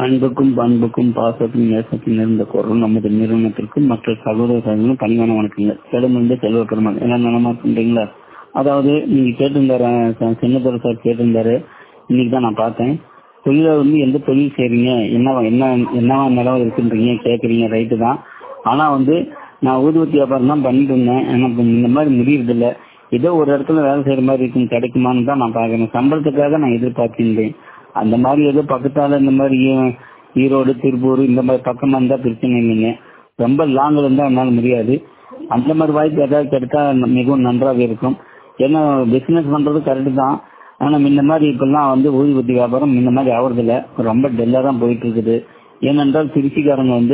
அன்புக்கும் பண்புக்கும் பாசத்துக்கும் நேசத்துக்கும் நிறைந்த குரல் நமது நிறுவனத்திற்கும் மற்ற சகோதரர்களும் பணிவான வணக்கங்கள் சேலமிருந்து செல்வ பெருமாள் என்ன நலமா பண்றீங்களா அதாவது நீங்க கேட்டிருந்தாரு அஹ், சின்னதுரை சார் கேட்டிருந்தாரு இன்னைக்கு தான் நான் பார்த்தேன் தொழில வந்து எந்த தொழில் செய்றீங்க என்ன என்ன என்னவா நிலவரம் இருக்குன்றீங்க கேக்குறீங்க ரைட்டு தான் ஆனா வந்து நான் ஊதுவத்தி வியாபாரம் தான் பண்ணிட்டு இருந்தேன் எனக்கு இந்த மாதிரி முடியறது இல்ல ஏதோ ஒரு இடத்துல வேலை செய்யற மாதிரி இருக்கும் கிடைக்குமான்னு தான் நான் பாக்குறேன் சம்பளத்துக்காக நான் எதிர்பார்க்கின்றேன் அந்த மாதிரி ஏதோ பக்கத்தால இந்த மாதிரி ஈ- ஈரோடு திருப்பூர் இந்த மாதிரி பக்கமா இருந்தா பிரச்சனை இல்லைங்க ரொம்ப லாங்ல இருந்தா என்னால முடியாது அந்த மாதிரி வாய்ப்பு ஏதாவது கிடைத்தா மிகவும் நன்றாக இருக்கும் ஏன்னா பிசினஸ் பண்றது கரெக்ட் தான் ஆனா முன்ன மாதிரி இப்பெல்லாம் வந்து ஊதுபத்தி வியாபாரம் முன்ன மாதிரி ஆவறது இல்ல ரொம்ப டெல்லா தான் போயிட்டு இருக்குது ஏனென்றால் திருச்சிக்காரங்க வந்து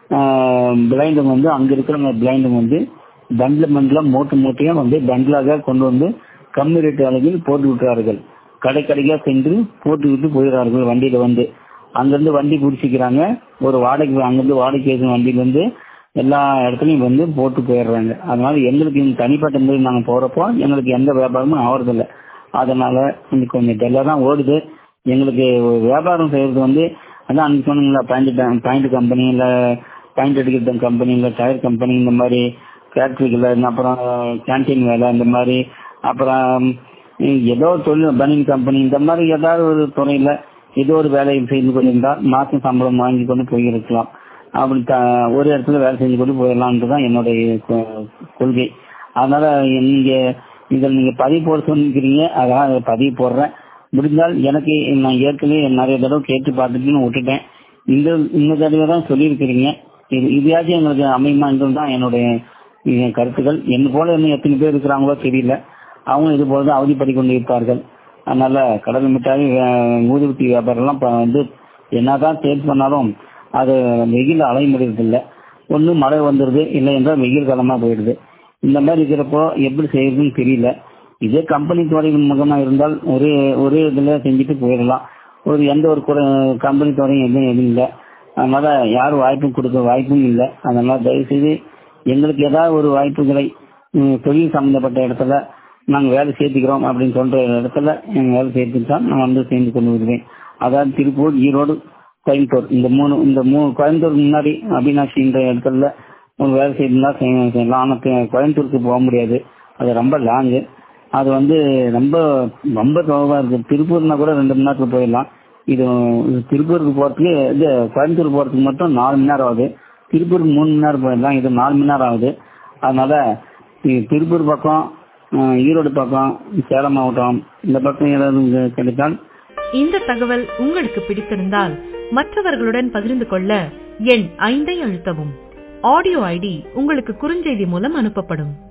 பிளைண்டுங்க வந்து அங்க இருக்கிறவங்க பிளைண்டுங்க வந்து பண்ட்ல பண்ட்ல மூட்டை மூட்டையா வந்து பண்ட்லாக கொண்டு வந்து கம்மி ரேட்டு அளவில் போட்டு விட்டுறார்கள் கடை கடைக்கா சென்று போட்டு விட்டு போயிடுறார்கள் வண்டியில வந்து அங்கிருந்து வண்டி பிடிச்சிக்கிறாங்க ஒரு வாடகை அங்கிருந்து வாடகை ஏற்றும் வண்டியில இருந்து எல்லா இடத்துலயும் வந்து போட்டு போயிடுறாங்க அதனால எங்களுக்கு இந்த தனிப்பட்ட முறையில் நாங்க போறப்போ எங்களுக்கு எந்த வியாபாரமும் ஆவறதில்ல அதனால இன்னைக்கு கொஞ்சம் டெல்லா தான் ஓடுது எங்களுக்கு வியாபாரம் செய்யறது வந்து அதான் அன்னைக்கு சொன்னீங்களா பாயிண்ட் பாயிண்ட் கம்பெனி இல்ல பாயிண்ட் அடிக்கிற கம்பெனி இல்ல டயர் கம்பெனி இந்த மாதிரி ஃபேக்டரிகள் அப்புறம் கேன்டீன் வேலை இந்த மாதிரி அப்புறம் ஏதோ தொழில் பனியன் கம்பெனி இந்த மாதிரி ஏதாவது ஒரு துறையில ஏதோ ஒரு வேலையை செய்து கொண்டிருந்தால் மாசம் சம்பளம் வாங்கி கொண்டு போயிருக்கலாம் அப்படி த- ஒரு இடத்துல வேலை செஞ்சு கொண்டு போயிடலான்ட்டு தான் என்னுடைய கொ- கொள்கை அதனால நீங்க இதில் நீங்க பதிவு போட சொல்லிக்கிறீங்க அதான் பதிவு போடுறேன் முடிந்தால் எனக்கு நான் ஏற்கனவே நிறைய தடவை கேட்டு பார்த்துட்டு நான் விட்டுட்டேன் இந்த இந்த தடவை தான் சொல்லியிருக்கிறீங்க இது இதையாச்சும் எங்களுக்கு அமையுமான்றது தான் என்னுடைய என் கருத்துக்கள் என்ன போல இன்னும் எத்தனை பேர் இருக்கிறாங்களோ தெரியல அவங்க இது போல தான் அவதிப்படி கொண்டு இருப்பார்கள் அதனால கடல் மிட்டாய் வே- ஊதுபத்தி வியாபாரம் எல்லாம் இப்ப வந்து என்னதான் சேல்ஸ் பண்ணாலும் அது வெயில் அலைய முடியறது இல்ல ஒண்ணு மழை வந்துருது இல்லை என்றால் வெயில் காலமா போயிடுது இந்த மாதிரி இருக்கிறப்போ எப்படி செய்யறதுன்னு தெரியல இதே கம்பெனி துறை முகமா இருந்தால் ஒரே ஒரே இதுல செஞ்சுட்டு போயிடலாம் ஒரு எந்த ஒரு கம்பெனி துறையும் எதுவும் எதுவும் இல்லை அதனால யாரும் வாய்ப்பும் கொடுக்க வாய்ப்பும் இல்லை அதனால தயவு செய்து எங்களுக்கு ஏதாவது ஒரு வாய்ப்புகளை ம், தொழில் சம்பந்தப்பட்ட இடத்துல நாங்க வேலை சேர்த்துக்கிறோம் அப்படின்னு சொல்ற இடத்துல எங்க வேலை சேர்த்துட்டா நான் வந்து சேர்ந்து கொண்டு வருவேன் அதாவது திருப்பூர் ஈரோடு கோயம்புத்தூர் இந்த மூணு இந்த மூணு கோயம்புத்தூருக்கு முன்னாடி அவினாஷின்ற இடத்துல ஒரு வேலை செய்யணும்னா செய்ய- செய்யலாம் ஆனா கோ- கோயம்புத்தூருக்கு போக முடியாது அது ரொம்ப லாங்கு அது வந்து ரொம்ப ரொம்ப தொலைவா இருக்கு திருப்பூர்னா கூட ரெண்டு மணி நேரத்துல போயிடலாம் இது இது திருப்பூருக்கு போறதுக்கு இது கோயம்புத்தூர் போறதுக்கு மட்டும் நாலு மணி நேரம் ஆகுது திருப்பூருக்கு மூணு மணி நேரம் போயிடலாம் இது நாலு மணி நேரம் ஆகுது அதனால இ- திருப்பூர் பக்கம் அஹ், ஈரோடு பக்கம் சேலம் மாவட்டம் இந்த பக்கம் ஏதாவது இங்க கிடைத்தால் இந்த தகவல் உங்களுக்கு பிடித்திருந்தால் மற்றவர்களுடன் பகிர்ந்து கொள்ள எண் ஐந்தை அழுத்தவும் ஆடியோ ஐடி உங்களுக்கு குறுஞ்செய்தி மூலம் அனுப்பப்படும்